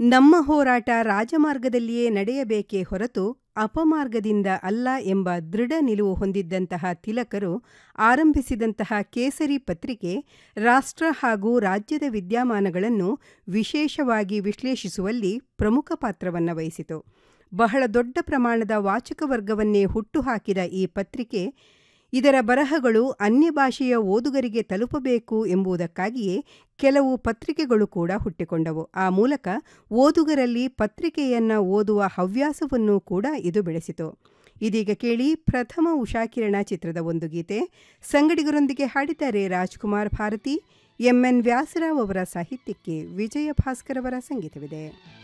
ನಮ್ಮ ಹೋರಾಟ ರಾಜಮಾರ್ಗದಲ್ಲಿಯೇ ನಡೆಯಬೇಕೇ ಹೊರತು ಅಪಮಾರ್ಗದಿಂದ ಅಲ್ಲ ಎಂಬ ದೃಢ ನಿಲುವು ಹೊಂದಿದ್ದಂತಹ ತಿಲಕರು ಆರಂಭಿಸಿದಂತಹ ಕೇಸರಿ ಪತ್ರಿಕೆ ರಾಷ್ಟ್ರ ಹಾಗೂ ರಾಜ್ಯದ ವಿದ್ಯಮಾನಗಳನ್ನು ವಿಶೇಷವಾಗಿ ವಿಶ್ಲೇಷಿಸುವಲ್ಲಿ ಪ್ರಮುಖ ಪಾತ್ರವನ್ನು ವಹಿಸಿತು ಬಹಳ ದೊಡ್ಡ ಪ್ರಮಾಣದ ವಾಚಕ ವರ್ಗವನ್ನೇ ಹುಟ್ಟುಹಾಕಿದ ಈ ಪತ್ರಿಕೆ ಇದರ ಬರಹಗಳು ಅನ್ಯ ಭಾಷೆಯ ಓದುಗರಿಗೆ ತಲುಪಬೇಕು ಎಂಬುದಕ್ಕಾಗಿಯೇ ಕೆಲವು ಪತ್ರಿಕೆಗಳು ಕೂಡ ಹುಟ್ಟಿಕೊಂಡವು ಆ ಮೂಲಕ ಓದುಗರಲ್ಲಿ ಪತ್ರಿಕೆಯನ್ನ ಓದುವ ಹವ್ಯಾಸವನ್ನು ಕೂಡ ಇದು ಬೆಳೆಸಿತು ಇದೀಗ ಕೇಳಿ ಪ್ರಥಮ ಉಷಾಕಿರಣ ಚಿತ್ರದ ಒಂದು ಗೀತೆ ಸಂಗಡಿಗರೊಂದಿಗೆ ಹಾಡಿದ್ದಾರೆ ರಾಜ್ಕುಮಾರ್ ಭಾರತಿ ಎಂಎನ್ ವ್ಯಾಸರಾವ್ ಅವರ ಸಾಹಿತ್ಯಕ್ಕೆ ವಿಜಯ ಭಾಸ್ಕರ್ ಅವರ ಸಂಗೀತವಿದೆ